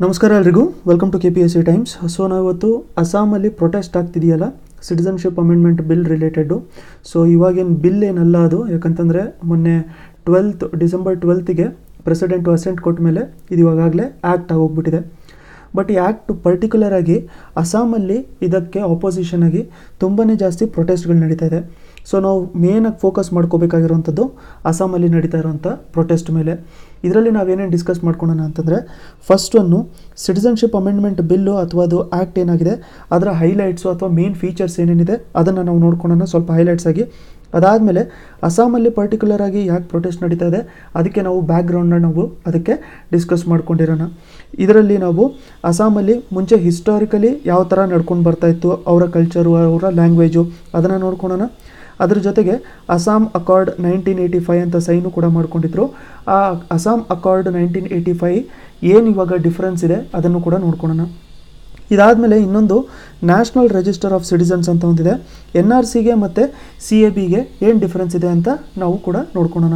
ನಮಸ್ಕಾರ ಎಲ್ರಿಗೂ welcome to K P S C times so ನಾವಿವತ್ತು ಅಸ್ಸಾಮಲ್ಲಿ ಪ್ರೊಟೆಸ್ಟ್ ಆಗ್ತಿದೆಯಲ್ಲ citizenship amendment bill related so ಇವಾಗೇನು ಬಿಲ್ ಏನಲ್ಲ ಅದು ಯಾಕಂತಂದರೆ ಮೊನ್ನೆ ಟ್ವೆಲ್ತ್ ಡಿಸೆಂಬರ್ ಟ್ವೆಲ್ತಿಗೆ ಪ್ರೆಸಿಡೆಂಟು ಅಸೆಂಟ್ ಕೊಟ್ಟ ಮೇಲೆ ಇದು ಇವಾಗಲೇ ಆ್ಯಕ್ಟ್ ಆಗೋಗ್ಬಿಟ್ಟಿದೆ ಬಟ್ ಈ ಆ್ಯಕ್ಟ್ ಪರ್ಟಿಕ್ಯುಲರ್ ಆಗಿ ಅಸ್ಸಾಮಲ್ಲಿ ಇದಕ್ಕೆ ಆಪೋಸಿಷನ್ ಆಗಿ ತುಂಬಾ ಜಾಸ್ತಿ ಪ್ರೊಟೆಸ್ಟ್ಗಳು ನಡೀತಾ ಇದೆ ಸೊ ನಾವು ಮೇನಾಗಿ ಫೋಕಸ್ ಮಾಡ್ಕೋಬೇಕಾಗಿರುವಂಥದ್ದು ಅಸ್ಸಾಮಲ್ಲಿ ನಡೀತಾ ಇರೋಂಥ ಪ್ರೊಟೆಸ್ಟ್ ಮೇಲೆ ಇದರಲ್ಲಿ ನಾವೇನೇನು ಡಿಸ್ಕಸ್ ಮಾಡ್ಕೊಳ್ಳೋಣ ಅಂತಂದರೆ first one citizenship amendment bill ಅಥವಾ ಅದು ಆ್ಯಕ್ಟ್ ಏನಾಗಿದೆ ಅದರ ಹೈಲೈಟ್ಸು ಅಥವಾ ಮೇನ್ ಫೀಚರ್ಸ್ ಏನೇನಿದೆ ಅದನ್ನು ನಾವು ನೋಡ್ಕೊಳ್ಳೋಣ ಸ್ವಲ್ಪ ಹೈಲೈಟ್ಸ್ ಆಗಿ ಅದಾದಮೇಲೆ ಅಸ್ಸಾಮಲ್ಲಿ ಪರ್ಟಿಕ್ಯುಲರ್ ಆಗಿ ಯಾಕೆ ಪ್ರೊಟೆಸ್ಟ್ ನಡೀತಾ ಇದೆ ಅದಕ್ಕೆ ನಾವು ಬ್ಯಾಕ್ಗ್ರೌಂಡ್ನ ನಾವು ಅದಕ್ಕೆ ಡಿಸ್ಕಸ್ ಮಾಡ್ಕೊಂಡಿರೋಣ ಇದರಲ್ಲಿ ನಾವು ಅಸ್ಸಾಮಲ್ಲಿ ಮುಂಚೆ ಹಿಸ್ಟಾರಿಕಲಿ ಯಾವ ಥರ ನಡ್ಕೊಂಡು ಬರ್ತಾ ಇತ್ತು ಅವರ ಕಲ್ಚರು ಅವರ ಲ್ಯಾಂಗ್ವೇಜು ಅದನ್ನು ನೋಡ್ಕೊಳ್ಳೋಣ ಅದ್ರ ಜೊತೆಗೆ Assam accord nineteen eighty five ಅಂತ ಸೈನು ಕೂಡ ಮಾಡ್ಕೊಂಡಿದ್ರು ಆ Assam accord nineteen eighty five ಏನು ಇವಾಗ ಡಿಫ್ರೆನ್ಸ್ ಇದೆ ಅದನ್ನು ಕೂಡ ನೋಡ್ಕೊಳ್ಳೋಣ ಇದಾದಮೇಲೆ ಇನ್ನೊಂದು ನ್ಯಾಷನಲ್ ರಿಜಿಸ್ಟರ್ ಆಫ್ ಸಿಟಿಸನ್ಸ್ ಅಂತ ಒಂದಿದೆ ಎನ್ ಆರ್ ಸಿಗೆ ಮತ್ತು ಸಿ ಎ ಬಿಗೆ ಏನು ಡಿಫ್ರೆನ್ಸ್ ಇದೆ ಅಂತ ನಾವು ಕೂಡ ನೋಡ್ಕೊಳ್ಳೋಣ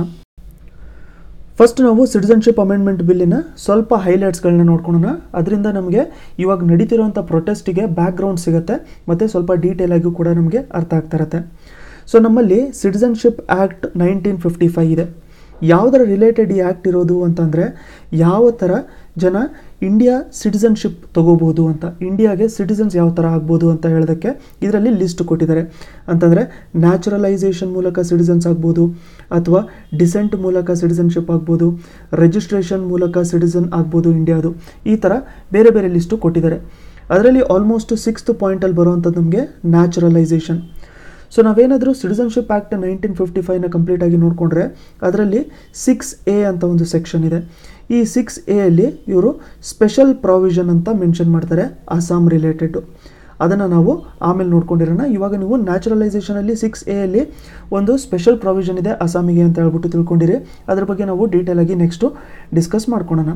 ಫಸ್ಟ್ ನಾವು ಸಿಟಿಸನ್ಶಿಪ್ ಅಮೆಂಡ್ಮೆಂಟ್ ಬಿಲ್ಲಿನ ಸ್ವಲ್ಪ ಹೈಲೈಟ್ಸ್ಗಳನ್ನ ನೋಡ್ಕೊಳ್ಳೋಣ ಅದರಿಂದ ನಮಗೆ ಇವಾಗ ನಡೀತಿರೋಂಥ ಪ್ರೊಟೆಸ್ಟಿಗೆ ಬ್ಯಾಕ್ಗ್ರೌಂಡ್ ಸಿಗುತ್ತೆ ಮತ್ತು ಸ್ವಲ್ಪ ಡೀಟೇಲ್ ಆಗಿ ಕೂಡ ನಮಗೆ ಅರ್ಥ ಆಗ್ತಾ ಇರುತ್ತೆ ಸೊ ನಮ್ಮಲ್ಲಿ citizenship act nineteen fifty five ಇದೆ ಯಾವುದರ ರಿಲೇಟೆಡ್ ಈ ಆ್ಯಕ್ಟ್ ಇರೋದು ಅಂತಂದರೆ ಯಾವ ಥರ ಜನ ಇಂಡಿಯಾ ಸಿಟಿಸನ್ಶಿಪ್ ತೊಗೋಬೋದು ಅಂತ ಇಂಡಿಯಾಗೆ ಸಿಟಿಸನ್ಸ್ ಯಾವ ಥರ ಆಗ್ಬೋದು ಅಂತ ಹೇಳೋದಕ್ಕೆ ಇದರಲ್ಲಿ ಲಿಸ್ಟ್ ಕೊಟ್ಟಿದ್ದಾರೆ ಅಂತಂದರೆ ನ್ಯಾಚುರಲೈಸೇಷನ್ ಮೂಲಕ ಸಿಟಿಸನ್ಸ್ ಆಗ್ಬೋದು ಅಥವಾ ಡಿಸೆಂಟ್ ಮೂಲಕ ಸಿಟಿಸನ್ಶಿಪ್ ಆಗ್ಬೋದು ರಿಜಿಸ್ಟ್ರೇಷನ್ ಮೂಲಕ ಸಿಟಿಸನ್ ಆಗ್ಬೋದು ಇಂಡಿಯಾದು ಈ ಥರ ಬೇರೆ ಬೇರೆ ಲಿಸ್ಟು ಕೊಟ್ಟಿದ್ದಾರೆ ಅದರಲ್ಲಿ ಆಲ್ಮೋಸ್ಟ್ ಸಿಕ್ಸ್ತ್ ಪಾಯಿಂಟಲ್ಲಿ ಬರುವಂಥದ್ದು ನಮಗೆ ನ್ಯಾಚುರಲೈಸೇಷನ್ ಸೊ ನಾವೇನಾದರೂ ಸಿಟಿಸನ್ಶಿಪ್ ಆ್ಯಕ್ಟ್ ನೈನ್ಟೀನ್ ಫಿಫ್ಟಿ ಫೈವ್ನ ಕಂಪ್ಲೀಟಾಗಿ ನೋಡಿಕೊಂಡ್ರೆ ಅದರಲ್ಲಿ ಸಿಕ್ಸ್ ಎ ಅಂತ ಒಂದು ಸೆಕ್ಷನ್ ಇದೆ ಈ ಸಿಕ್ಸ್ ಎ ಅಲ್ಲಿ ಇವರು ಸ್ಪೆಷಲ್ ಪ್ರಾವಿಷನ್ ಅಂತ ಮೆನ್ಷನ್ ಮಾಡ್ತಾರೆ ಅಸ್ಸಾಂ ರಿಲೇಟೆಡು ಅದನ್ನು ನಾವು ಆಮೇಲೆ ನೋಡ್ಕೊಂಡಿರೋಣ ಇವಾಗ ನೀವು ನ್ಯಾಚುರಲೈಸೇಷನಲ್ಲಿ ಸಿಕ್ಸ್ ಎ ಅಲ್ಲಿ ಒಂದು ಸ್ಪೆಷಲ್ ಪ್ರಾವಿಷನ್ ಇದೆ ಅಸ್ಸಾಮಿಗೆ ಅಂತ ಹೇಳ್ಬಿಟ್ಟು ತಿಳ್ಕೊಂಡಿರಿ ಅದ್ರ ಬಗ್ಗೆ ನಾವು ಡೀಟೇಲ್ ಆಗಿ ನೆಕ್ಸ್ಟು ಡಿಸ್ಕಸ್ ಮಾಡ್ಕೊಳ್ಳೋಣ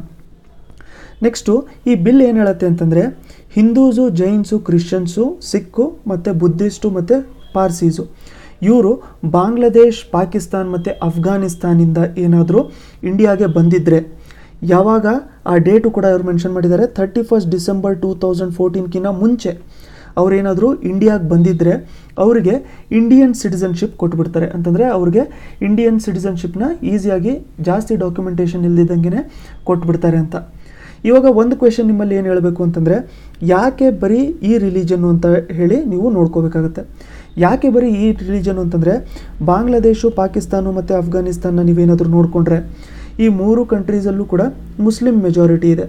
ನೆಕ್ಸ್ಟು ಈ ಬಿಲ್ ಏನು ಹೇಳುತ್ತೆ ಅಂತಂದರೆ ಹಿಂದೂಸು ಜೈನ್ಸು ಕ್ರಿಶ್ಚಿಯನ್ಸು ಸಿಕ್ಕು ಮತ್ತು ಬುದ್ಧಿಸ್ಟು ಮತ್ತು ಪಾರ್ಸೀಸು ಇವರು ಬಾಂಗ್ಲಾದೇಶ್ ಪಾಕಿಸ್ತಾನ್ ಮತ್ತು ಅಫ್ಘಾನಿಸ್ತಾನಿಂದ ಏನಾದರೂ ಇಂಡಿಯಾಗೆ ಬಂದಿದ್ದರೆ ಯಾವಾಗ ಆ ಡೇಟು ಕೂಡ ಅವ್ರು ಮೆನ್ಷನ್ ಮಾಡಿದ್ದಾರೆ thirty first December two thousand ಫೋರ್ಟೀನ್ಕಿಂತ ಮುಂಚೆ ಅವರೇನಾದರೂ ಇಂಡಿಯಾಗೆ ಬಂದಿದ್ದರೆ ಅವರಿಗೆ ಇಂಡಿಯನ್ ಸಿಟಿಸನ್ಶಿಪ್ ಕೊಟ್ಬಿಡ್ತಾರೆ ಅಂತಂದರೆ ಅವ್ರಿಗೆ ಇಂಡಿಯನ್ ಸಿಟಿಸನ್ಶಿಪ್ನ ಈಸಿಯಾಗಿ ಜಾಸ್ತಿ ಡಾಕ್ಯುಮೆಂಟೇಷನ್ ಇಲ್ದಿದ್ದಂಗೆ ಕೊಟ್ಬಿಡ್ತಾರೆ ಅಂತ ಇವಾಗ ಒಂದು ಕ್ವೆಶನ್ ನಿಮ್ಮಲ್ಲಿ ಏನು ಹೇಳಬೇಕು ಅಂತಂದರೆ ಯಾಕೆ ಬರೀ ಈ ರಿಲಿಜನ್ನು ಅಂತ ಹೇಳಿ ನೀವು ನೋಡ್ಕೋಬೇಕಾಗತ್ತೆ ಯಾಕೆ ಬರೀ ಈ ರಿಲಿಜನ್ ಅಂತಂದರೆ ಬಾಂಗ್ಲಾದೇಶು ಪಾಕಿಸ್ತಾನ ಮತ್ತು ಅಫ್ಘಾನಿಸ್ತಾನ ನೀವೇನಾದರೂ ನೋಡಿಕೊಂಡ್ರೆ ಈ ಮೂರು ಕಂಟ್ರೀಸಲ್ಲೂ ಕೂಡ ಮುಸ್ಲಿಂ ಮೆಜಾರಿಟಿ ಇದೆ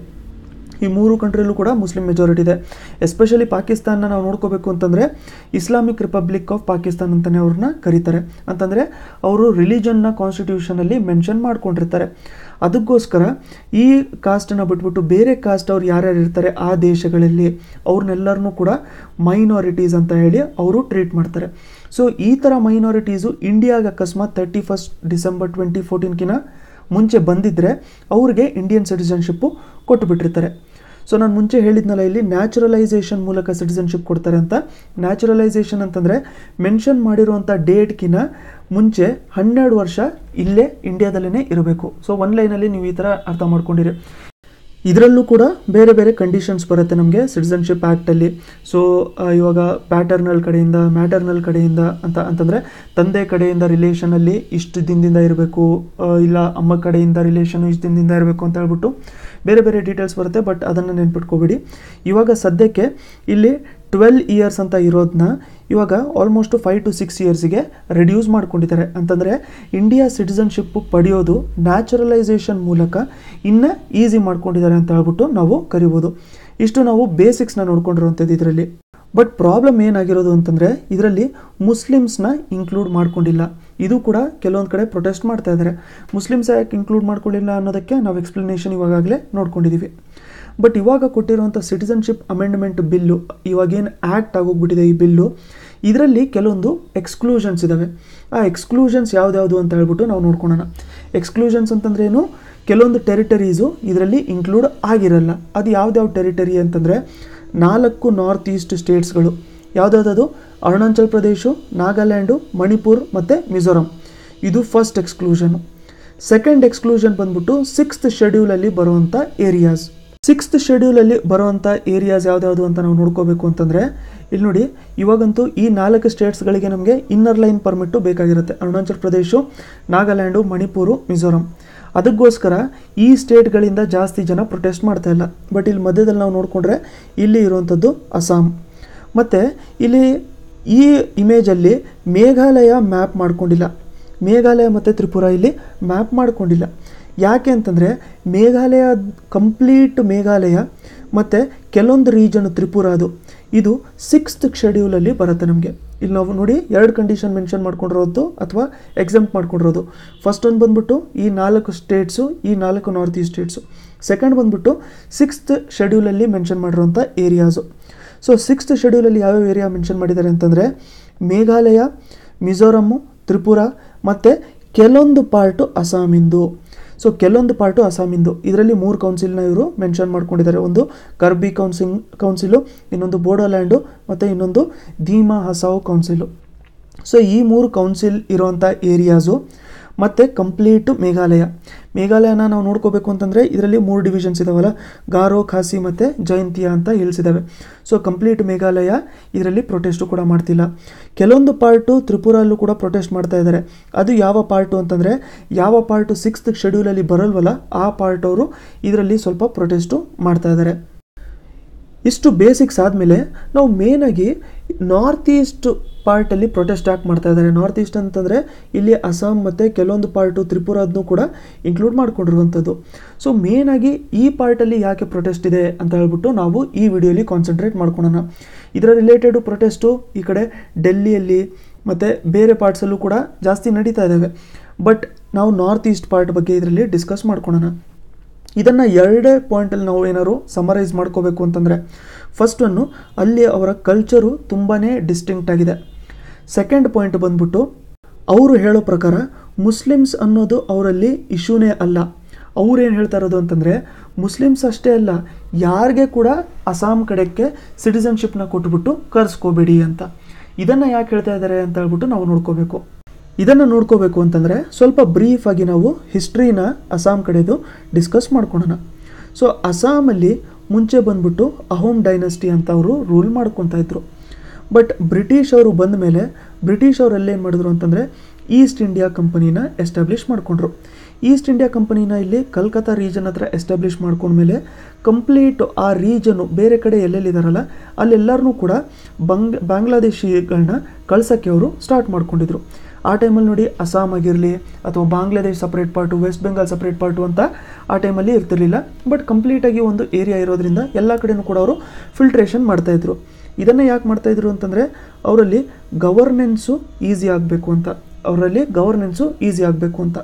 ಈ ಮೂರು ಕಂಟ್ರಿಯಲ್ಲೂ ಕೂಡ ಮುಸ್ಲಿಂ ಮೆಜಾರಿಟಿ ಇದೆ ಎಸ್ಪೆಷಲಿ ಪಾಕಿಸ್ತಾನ ನಾವು ನೋಡ್ಕೋಬೇಕು ಅಂತಂದರೆ ಇಸ್ಲಾಮಿಕ್ ರಿಪಬ್ಲಿಕ್ ಆಫ್ ಪಾಕಿಸ್ತಾನ್ ಅಂತಲೇ ಅವ್ರನ್ನ ಕರೀತಾರೆ ಅಂತಂದರೆ ಅವರು ರಿಲಿಜನ್ನ ಕಾನ್ಸ್ಟಿಟ್ಯೂಷನಲ್ಲಿ ಮೆನ್ಷನ್ ಮಾಡ್ಕೊಂಡಿರ್ತಾರೆ ಅದಕ್ಕೋಸ್ಕರ ಈ ಕಾಸ್ಟನ್ನು ಬಿಟ್ಬಿಟ್ಟು ಬೇರೆ ಕಾಸ್ಟ್ ಅವ್ರು ಯಾರ್ಯಾರು ಇರ್ತಾರೆ ಆ ದೇಶಗಳಲ್ಲಿ ಅವ್ರನ್ನೆಲ್ಲರನ್ನೂ ಕೂಡ ಮೈನಾರಿಟೀಸ್ ಅಂತ ಹೇಳಿ ಅವರು ಟ್ರೀಟ್ ಮಾಡ್ತಾರೆ ಸೊ ಈ ಥರ ಮೈನಾರಿಟೀಸು ಇಂಡಿಯಾಗೆ ಅಕಸ್ಮಾತ್ ತರ್ಟಿ ಫಸ್ಟ್ ಡಿಸೆಂಬರ್ ಟ್ವೆಂಟಿ ಫೋರ್ಟೀನ್ಕಿನ ಮುಂಚೆ ಬಂದಿದ್ದರೆ ಅವ್ರಿಗೆ ಇಂಡಿಯನ್ ಸಿಟಿಸನ್ಶಿಪ್ಪು ಕೊಟ್ಟುಬಿಟ್ಟಿರ್ತಾರೆ ಸೊ ನಾನು ಮುಂಚೆ ಹೇಳಿದ್ನಲ್ಲ ಇಲ್ಲಿ ನ್ಯಾಚುರಲೈಸೇಷನ್ ಮೂಲಕ ಸಿಟಿಸನ್ಶಿಪ್ ಕೊಡ್ತಾರೆ ಅಂತ ನ್ಯಾಚುರಲೈಸೇಷನ್ ಅಂತಂದರೆ ಮೆನ್ಷನ್ ಮಾಡಿರುವಂಥ ಡೇಟ್ಗಿನ ಮುಂಚೆ ಹನ್ನೆರಡು ವರ್ಷ ಇಲ್ಲೇ ಇಂಡಿಯಾದಲ್ಲೇ ಇರಬೇಕು ಸೊ ಒನ್ ಲೈನಲ್ಲಿ ನೀವು ಈ ಥರ ಅರ್ಥ ಮಾಡ್ಕೊಂಡಿರಿ ಇದರಲ್ಲೂ ಕೂಡ ಬೇರೆ ಬೇರೆ ಕಂಡೀಷನ್ಸ್ ಬರುತ್ತೆ ನಮಗೆ ಸಿಟಿಸನ್ಶಿಪ್ ಆ್ಯಕ್ಟಲ್ಲಿ ಸೊ ಇವಾಗ ಪ್ಯಾಟರ್ನಲ್ ಕಡೆಯಿಂದ ಮ್ಯಾಟರ್ನಲ್ ಕಡೆಯಿಂದ ಅಂತ ಅಂತಂದರೆ ತಂದೆ ಕಡೆಯಿಂದ ರಿಲೇಷನಲ್ಲಿ ಇಷ್ಟು ದಿನದಿಂದ ಇರಬೇಕು ಇಲ್ಲ ಅಮ್ಮ ಕಡೆಯಿಂದ ರಿಲೇಷನು ಇಷ್ಟು ದಿನದಿಂದ ಇರಬೇಕು ಅಂತ ಹೇಳ್ಬಿಟ್ಟು ಬೇರೆ ಬೇರೆ ಡೀಟೇಲ್ಸ್ ಬರುತ್ತೆ ಬಟ್ ಅದನ್ನು ನೆನ್ಪಿಟ್ಕೋಬೇಡಿ ಇವಾಗ ಸದ್ಯಕ್ಕೆ ಇಲ್ಲಿ ಟ್ವೆಲ್ ಇಯರ್ಸ್ ಅಂತ ಇರೋದನ್ನ ಇವಾಗ ಆಲ್ಮೋಸ್ಟ್ ಫೈವ್ ಟು ಸಿಕ್ಸ್ ಇಯರ್ಸಿಗೆ ರಿಡ್ಯೂಸ್ ಮಾಡ್ಕೊಂಡಿದ್ದಾರೆ ಅಂತಂದರೆ ಇಂಡಿಯಾ ಸಿಟಿಸನ್ಶಿಪ್ಪು ಪಡೆಯೋದು ನ್ಯಾಚುರಲೈಸೇಷನ್ ಮೂಲಕ ಇನ್ನೂ ಈಸಿ ಮಾಡ್ಕೊಂಡಿದ್ದಾರೆ ಅಂತ ಹೇಳ್ಬಿಟ್ಟು ನಾವು ಕರಿಬೋದು ಇಷ್ಟು ನಾವು ಬೇಸಿಕ್ಸ್ನ ನೋಡ್ಕೊಂಡಿರುವಂಥದ್ದು ಇದರಲ್ಲಿ ಬಟ್ ಪ್ರಾಬ್ಲಮ್ ಏನಾಗಿರೋದು ಅಂತಂದರೆ ಇದರಲ್ಲಿ ಮುಸ್ಲಿಮ್ಸ್ನ ಇನ್ಕ್ಲೂಡ್ ಮಾಡ್ಕೊಂಡಿಲ್ಲ ಇದು ಕೂಡ ಕೆಲವೊಂದು ಕಡೆ ಪ್ರೊಟೆಸ್ಟ್ ಮಾಡ್ತಾ ಇದ್ದಾರೆ ಮುಸ್ಲಿಮ್ಸ್ ಯಾಕೆ ಇನ್ಕ್ಲೂಡ್ ಮಾಡ್ಕೊಳ್ಳಿಲ್ಲ ಅನ್ನೋದಕ್ಕೆ ನಾವು ಎಕ್ಸ್ಪ್ಲನೇಷನ್ ಇವಾಗಲೇ ನೋಡ್ಕೊಂಡಿದ್ದೀವಿ ಬಟ್ ಇವಾಗ ಕೊಟ್ಟಿರುವಂಥ ಸಿಟಿಸನ್ಶಿಪ್ ಅಮೆಂಡ್ಮೆಂಟ್ ಬಿಲ್ಲು ಇವಾಗೇನು ಆ್ಯಕ್ಟ್ ಆಗೋಗ್ಬಿಟ್ಟಿದೆ ಈ ಬಿಲ್ಲು ಇದರಲ್ಲಿ ಕೆಲವೊಂದು ಎಕ್ಸ್ಕ್ಲೂಷನ್ಸ್ ಇದ್ದಾವೆ ಆ ಎಕ್ಸ್ಕ್ಲೂಷನ್ಸ್ ಯಾವ್ದ್ಯಾವುದು ಅಂತ ಹೇಳ್ಬಿಟ್ಟು ನಾವು ನೋಡ್ಕೊಳ್ಳೋಣ ಎಕ್ಸ್ಕ್ಲೂಷನ್ಸ್ ಅಂತಂದ್ರೆ ಏನು ಕೆಲವೊಂದು ಟೆರಿಟರೀಸು ಇದರಲ್ಲಿ ಇನ್ಕ್ಲೂಡ್ ಆಗಿರಲ್ಲ ಅದು ಯಾವ್ದ್ಯಾವ ಟೆರಿಟರಿ ಅಂತಂದರೆ ನಾಲ್ಕು ನಾರ್ತ್ ಈಸ್ಟ್ ಸ್ಟೇಟ್ಸ್ಗಳು ಯಾವುದಾದದು ಅರುಣಾಚಲ್ ಪ್ರದೇಶ ನಾಗಾಲ್ಯಾಂಡು ಮಣಿಪುರ್ ಮತ್ತು ಮಿಜೋರಾಂ ಇದು ಫಸ್ಟ್ ಎಕ್ಸ್ಕ್ಲೂಷನು ಸೆಕೆಂಡ್ ಎಕ್ಸ್ಕ್ಲೂಷನ್ ಬಂದ್ಬಿಟ್ಟು ಸಿಕ್ಸ್ತ್ ಶೆಡ್ಯೂಲಲ್ಲಿ ಬರುವಂಥ ಏರಿಯಾಸ್ ಸಿಕ್ಸ್ತ್ ಶೆಡ್ಯೂಲಲ್ಲಿ ಬರುವಂಥ ಏರಿಯಾಸ್ ಯಾವ್ದ್ಯಾವುದು ಅಂತ ನಾವು ನೋಡ್ಕೋಬೇಕು ಅಂತಂದರೆ ಇಲ್ಲಿ ನೋಡಿ ಇವಾಗಂತೂ ಈ ನಾಲ್ಕು ಸ್ಟೇಟ್ಸ್ಗಳಿಗೆ ನಮಗೆ ಇನ್ನರ್ ಲೈನ್ ಪರ್ಮಿಟ್ಟು ಬೇಕಾಗಿರುತ್ತೆ ಅರುಣಾಚಲ್ ಪ್ರದೇಶ ನಾಗಾಲ್ಯಾಂಡು ಮಣಿಪುರು ಮಿಜೋರಾಂ ಅದಕ್ಕೋಸ್ಕರ ಈ ಸ್ಟೇಟ್ಗಳಿಂದ ಜಾಸ್ತಿ ಜನ ಪ್ರೊಟೆಸ್ಟ್ ಮಾಡ್ತಾ ಇಲ್ಲ ಬಟ್ ಇಲ್ಲಿ ಮಧ್ಯದಲ್ಲಿ ನಾವು ನೋಡಿಕೊಂಡ್ರೆ ಇಲ್ಲಿ ಇರುವಂಥದ್ದು ಅಸ್ಸಾಂ ಮತ್ತು ಇಲ್ಲಿ ಈ ಇಮೇಜಲ್ಲಿ ಮೇಘಾಲಯ ಮ್ಯಾಪ್ ಮಾಡ್ಕೊಂಡಿಲ್ಲ ಮೇಘಾಲಯ ಮತ್ತು ತ್ರಿಪುರ ಇಲ್ಲಿ ಮ್ಯಾಪ್ ಮಾಡ್ಕೊಂಡಿಲ್ಲ ಯಾಕೆ ಅಂತಂದರೆ ಮೇಘಾಲಯ ಕಂಪ್ಲೀಟ್ ಮೇಘಾಲಯ ಮತ್ತು ಕೆಲವೊಂದು ರೀಜನ್ ತ್ರಿಪುರ ಅದು ಇದು ಸಿಕ್ಸ್ತ್ ಶೆಡ್ಯೂಲಲ್ಲಿ ಬರುತ್ತೆ ನಮಗೆ ಇಲ್ಲಿ ನಾವು ನೋಡಿ ಎರಡು ಕಂಡೀಷನ್ ಮೆನ್ಷನ್ ಮಾಡ್ಕೊಂಡಿರೋದು ಅಥವಾ ಎಕ್ಸಾಮ್ಟ್ ಮಾಡ್ಕೊಂಡಿರೋದು ಫಸ್ಟ್ ಒಂದು ಬಂದ್ಬಿಟ್ಟು ಈ ನಾಲ್ಕು ಸ್ಟೇಟ್ಸು ಈ ನಾಲ್ಕು ನಾರ್ತ್ ಈಸ್ಟ್ ಸ್ಟೇಟ್ಸು ಸೆಕೆಂಡ್ ಬಂದ್ಬಿಟ್ಟು ಸಿಕ್ಸ್ತ್ ಶೆಡ್ಯೂಲಲ್ಲಿ ಮೆನ್ಷನ್ ಮಾಡಿರೋಂಥ ಏರಿಯಾಸು ಸೊ ಸಿಕ್ಸ್ತ್ ಶೆಡ್ಯೂಲಲ್ಲಿ ಯಾವ್ಯಾವ ಏರಿಯಾ ಮೆನ್ಷನ್ ಮಾಡಿದ್ದಾರೆ ಅಂತಂದರೆ ಮೇಘಾಲಯ ಮಿಜೋರಮ್ಮು ತ್ರಿಪುರ ಮತ್ತು ಕೆಲವೊಂದು ಪಾರ್ಟು ಅಸ್ಸಾಮಿಂದು ಸೊ ಕೆಲವೊಂದು ಪಾರ್ಟು ಅಸ್ಸಾಮಿಂದು ಇದರಲ್ಲಿ ಮೂರು ಕೌನ್ಸಿಲ್ನ ಇವರು ಮೆನ್ಷನ್ ಮಾಡ್ಕೊಂಡಿದ್ದಾರೆ ಒಂದು ಕರ್ಬಿ ಕೌನ್ಸಿಲ್ ಕೌನ್ಸಿಲು ಇನ್ನೊಂದು ಬೋಡೋಲ್ಯಾಂಡು ಮತ್ತು ಇನ್ನೊಂದು ಧೀಮಾ ಹಸಾವ್ ಕೌನ್ಸಿಲು ಸೊ ಈ ಮೂರು ಕೌನ್ಸಿಲ್ ಇರುವಂಥ ಏರಿಯಾಸು ಮತ್ತು ಕಂಪ್ಲೀಟು ಮೇಘಾಲಯ ಮೇಘಾಲಯನ ನಾವು ನೋಡ್ಕೋಬೇಕು ಅಂತಂದರೆ ಇದರಲ್ಲಿ ಮೂರು ಡಿವಿಷನ್ಸ್ ಇದಾವಲ್ಲ ಗಾರೋ ಖಾಸಿ ಮತ್ತು ಜೈಂತಿಯಾ ಅಂತ ಹೇಳ್ಸಿದ್ದಾವೆ ಸೊ ಕಂಪ್ಲೀಟ್ ಮೇಘಾಲಯ ಇದರಲ್ಲಿ ಪ್ರೊಟೆಸ್ಟು ಕೂಡ ಮಾಡ್ತಿಲ್ಲ ಕೆಲವೊಂದು ಪಾರ್ಟು ತ್ರಿಪುರಲ್ಲೂ ಕೂಡ ಪ್ರೊಟೆಸ್ಟ್ ಮಾಡ್ತಾ ಇದ್ದಾರೆ ಅದು ಯಾವ ಪಾರ್ಟು ಅಂತಂದರೆ ಯಾವ ಪಾರ್ಟು ಸಿಕ್ಸ್ತ್ ಶೆಡ್ಯೂಲಲ್ಲಿ ಬರಲ್ವಲ್ಲ ಆ ಪಾರ್ಟ್ ಅವರು ಇದರಲ್ಲಿ ಸ್ವಲ್ಪ ಪ್ರೊಟೆಸ್ಟು ಮಾಡ್ತಾ ಇದ್ದಾರೆ ಇಷ್ಟು ಬೇಸಿಕ್ಸ್ ಆದಮೇಲೆ ನಾವು ಮೇನಾಗಿ ನಾರ್ತ್ ಈಸ್ಟ್ ಪಾರ್ಟಲ್ಲಿ ಪ್ರೊಟೆಸ್ಟ್ ಯಾಕೆ ಮಾಡ್ತಾ ಇದ್ದಾರೆ ನಾರ್ತ್ ಈಸ್ಟ್ ಅಂತಂದರೆ ಇಲ್ಲಿ ಅಸ್ಸಾಂ ಮತ್ತು ಕೆಲವೊಂದು ಪಾರ್ಟು ತ್ರಿಪುರದನ್ನು ಕೂಡ ಇನ್ಕ್ಲೂಡ್ ಮಾಡ್ಕೊಂಡಿರುವಂಥದ್ದು ಸೊ ಮೇನಾಗಿ ಈ ಪಾರ್ಟಲ್ಲಿ ಯಾಕೆ ಪ್ರೊಟೆಸ್ಟ್ ಇದೆ ಅಂತ ಹೇಳ್ಬಿಟ್ಟು ನಾವು ಈ ವಿಡಿಯೋಲಿ ಕಾನ್ಸಂಟ್ರೇಟ್ ಮಾಡ್ಕೊಳೋಣ ಇದರ ರಿಲೇಟೆಡು ಪ್ರೊಟೆಸ್ಟು ಈ ಕಡೆ ಡೆಲ್ಲಿಯಲ್ಲಿ ಮತ್ತು ಬೇರೆ ಪಾರ್ಟ್ಸಲ್ಲೂ ಕೂಡ ಜಾಸ್ತಿ ನಡೀತಾ ಇದ್ದಾವೆ ಬಟ್ ನಾವು ನಾರ್ತ್ ಈಸ್ಟ್ ಪಾರ್ಟ್ ಬಗ್ಗೆ ಇದರಲ್ಲಿ ಡಿಸ್ಕಸ್ ಮಾಡ್ಕೊಳೋಣ ಇದನ್ನು ಎರಡೇ ಪಾಯಿಂಟಲ್ಲಿ ನಾವು ಏನಾದ್ರು ಸಮರೈಸ್ ಮಾಡ್ಕೋಬೇಕು ಅಂತಂದರೆ ಫಸ್ಟ್ ಒನ್ನು ಅಲ್ಲಿ ಅವರ ಕಲ್ಚರು ತುಂಬಾ ಡಿಸ್ಟಿಂಕ್ಟ್ ಆಗಿದೆ ಸೆಕೆಂಡ್ ಪಾಯಿಂಟ್ ಬಂದ್ಬಿಟ್ಟು ಅವರು ಹೇಳೋ ಪ್ರಕಾರ ಮುಸ್ಲಿಮ್ಸ್ ಅನ್ನೋದು ಅವರಲ್ಲಿ ಇಶ್ಯೂನೇ ಅಲ್ಲ ಅವ್ರು ಏನು ಹೇಳ್ತಾ ಇರೋದು ಅಂತಂದರೆ ಮುಸ್ಲಿಮ್ಸ್ ಅಷ್ಟೇ ಅಲ್ಲ ಯಾರಿಗೆ ಕೂಡ ಅಸ್ಸಾಂ ಕಡೆಗೆ ಸಿಟಿಸನ್ಶಿಪ್ನ ಕೊಟ್ಬಿಟ್ಟು ಕರ್ಸ್ಕೋಬೇಡಿ ಅಂತ ಇದನ್ನು ಯಾಕೆ ಹೇಳ್ತಾ ಇದ್ದಾರೆ ಅಂತ ಹೇಳ್ಬಿಟ್ಟು ನಾವು ನೋಡ್ಕೋಬೇಕು ಇದನ್ನು ನೋಡ್ಕೋಬೇಕು ಅಂತಂದರೆ ಸ್ವಲ್ಪ ಬ್ರೀಫ್ ಆಗಿ ನಾವು ಹಿಸ್ಟ್ರಿನ ಅಸ್ಸಾಂ ಕಡೆದು ಡಿಸ್ಕಸ್ ಮಾಡ್ಕೊಳೋಣ ಸೊ ಅಸ್ಸಾಮಲ್ಲಿ ಮುಂಚೆ ಬಂದ್ಬಿಟ್ಟು ಅಹೋಮ್ ಡೈನಸ್ಟಿ ಅಂತ ಅವರು ರೂಲ್ ಮಾಡ್ಕೊತಾ ಇದ್ರು ಬಟ್ ಬ್ರಿಟಿಷ್ ಅವರು ಬಂದ ಮೇಲೆ ಬ್ರಿಟಿಷ್ ಅವರು ಏನು ಮಾಡಿದ್ರು ಅಂತಂದರೆ ಈಸ್ಟ್ ಇಂಡಿಯಾ ಕಂಪನಿನ ಎಸ್ಟಾಬ್ಲಿಷ್ ಮಾಡಿಕೊಂಡ್ರು ಈಸ್ಟ್ ಇಂಡಿಯಾ ಕಂಪನಿನ ಇಲ್ಲಿ ಕಲ್ಕತ್ತಾ ರೀಜನ್ ಹತ್ರ ಎಸ್ಟಾಬ್ಲಿಷ್ ಮಾಡ್ಕೊಂಡ್ಮೇಲೆ ಕಂಪ್ಲೀಟ್ ಆ ರೀಜನು ಬೇರೆ ಕಡೆ ಎಲ್ಲೆಲ್ಲಿದಾರಲ್ಲ ಅಲ್ಲೆಲ್ಲರನ್ನೂ ಕೂಡ ಬಂಗ್ ಬಾಂಗ್ಲಾದೇಶಿಗಳನ್ನ ಕಳ್ಸೋಕ್ಕೆ ಅವರು ಸ್ಟಾರ್ಟ್ ಮಾಡ್ಕೊಂಡಿದ್ರು ಆ ಟೈಮಲ್ಲಿ ನೋಡಿ ಅಸ್ಸಾಂ ಆಗಿರಲಿ ಅಥವಾ Bangladesh separate part West Bengal separate part ಅಂತ ಆ ಟೈಮಲ್ಲಿ ಇರ್ತಿರ್ಲಿಲ್ಲ ಬಟ್ ಕಂಪ್ಲೀಟಾಗಿ ಒಂದು ಏರಿಯಾ ಇರೋದ್ರಿಂದ ಎಲ್ಲ ಕಡೆನೂ ಕೂಡ ಅವರು ಫಿಲ್ಟ್ರೇಷನ್ ಮಾಡ್ತಾಯಿದ್ರು ಇದನ್ನು ಯಾಕೆ ಮಾಡ್ತಾಯಿದ್ರು ಅಂತಂದರೆ ಅವರಲ್ಲಿ ಗವರ್ನೆನ್ಸು ಈಸಿ ಆಗಬೇಕು ಅಂತ ಅವರಲ್ಲಿ ಗವರ್ನೆನ್ಸು ಈಸಿ ಆಗಬೇಕು ಅಂತ